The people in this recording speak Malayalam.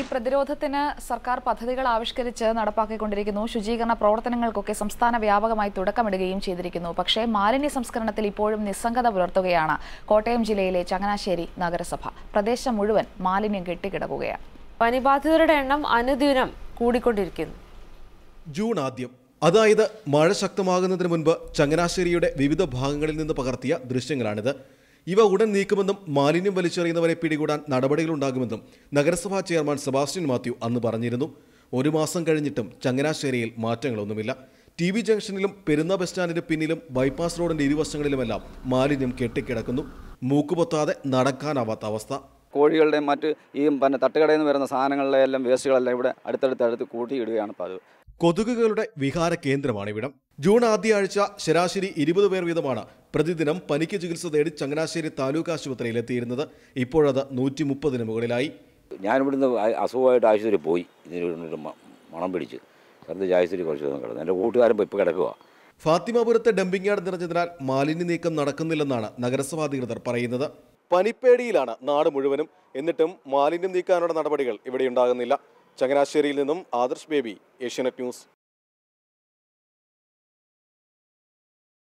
പ്രതിരോധത്തിന് സർക്കാർ പദ്ധതികൾ ആവിഷ്കരിച്ച് നടപ്പാക്കിക്കൊണ്ടിരിക്കുന്നു ശുചീകരണ പ്രവർത്തനങ്ങൾക്കൊക്കെ സംസ്ഥാന വ്യാപകമായി തുടക്കമിടുകയും ചെയ്തിരിക്കുന്നു പക്ഷേ മാലിന്യ സംസ്കരണത്തിൽ ഇപ്പോഴും നിസ്സംഗത പുലർത്തുകയാണ് കോട്ടയം ജില്ലയിലെ ചങ്ങനാശ്ശേരി നഗരസഭ പ്രദേശം മുഴുവൻ മാലിന്യം കെട്ടിക്കിടക്കുകയാണ് പനിബാധിതരുടെ എണ്ണം അനുദിനം കൂടിക്കൊണ്ടിരിക്കുന്നു ജൂൺ ആദ്യം അതായത് മഴ ശക്തമാകുന്നതിന് മുൻപ് ചങ്ങനാശ്ശേരിയുടെ വിവിധ ഭാഗങ്ങളിൽ നിന്ന് പകർത്തിയ ദൃശ്യങ്ങളാണിത് ഇവ ഉടൻ നീക്കുമെന്നും മാലിന്യം വലിച്ചെറിയുന്നവരെ പിടികൂടാൻ നടപടികളുണ്ടാകുമെന്നും നഗരസഭാ ചെയർമാൻ സെബാസ്റ്റ്യൻ മാത്യു അന്ന് പറഞ്ഞിരുന്നു ഒരു മാസം കഴിഞ്ഞിട്ടും ചങ്ങനാശ്ശേരിയിൽ മാറ്റങ്ങളൊന്നുമില്ല ടി വി ജംഗ്ഷനിലും പെരുന്ന ബസ് സ്റ്റാൻഡിന് പിന്നിലും ബൈപ്പാസ് റോഡിന്റെ ഇരുവശങ്ങളിലുമെല്ലാം മാലിന്യം കെട്ടിക്കിടക്കുന്നു മൂക്കുപൊത്താതെ നടക്കാനാവാത്ത അവസ്ഥ കോഴികളുടെ മറ്റ് ഈ പിന്നെ തട്ടുകടയിൽ നിന്ന് വരുന്ന സാധനങ്ങളിലെ എല്ലാം വേസ്റ്റുകളെല്ലാം ഇവിടെ അടുത്തടുത്ത് അടുത്ത് കൂട്ടിയിടുകയാണ് പതിവ് കൊതുകുകളുടെ വിഹാര കേന്ദ്രമാണ് ഇവിടം ജൂൺ ആദ്യ ആഴ്ച ശരാശരി ഇരുപത് പേർ വീതമാണ് പ്രതിദിനം പനിക്ക് ചികിത്സ തേടി ചങ്ങനാശ്ശേരി താലൂക്ക് ആശുപത്രിയിൽ എത്തിയിരുന്നത് ഇപ്പോഴത് നൂറ്റി മുപ്പതിന് മുകളിലായി ഞാനിവിടുന്ന് ആ- അസുഖമായിട്ട് ആശുപത്രി പോയി ഇതിന് മ- മണം പിടിച്ച് ഛർദ്ദിച്ച് ആശുപത്രി കുറച്ച് ദിവസം കിടന്നു എൻ്റെ കൂട്ടുകാരൻ ഇപ്പോൾ കിടക്കുക ഫാത്തിമാപുരത്തെ ഡംപിംഗ് യാർഡ് നിറഞ്ഞതിനാൽ മാലിന്യ നീക്കം നടക്കുന്നില്ലെന്നാണ് നഗരസഭാ അധികൃതർ പറയുന്നത് പനിപ്പേടിയിലാണ് നാട് മുഴുവനും എന്നിട്ടും മാലിന്യം നീക്കാനുള്ള നടപടികൾ ഇവിടെ ഉണ്ടാകുന്നില്ല ചങ്ങനാശ്ശേരിയിൽ നിന്നും ആദർശ് ബേബി ഏഷ്യാനെറ്റ് ന്യൂസ്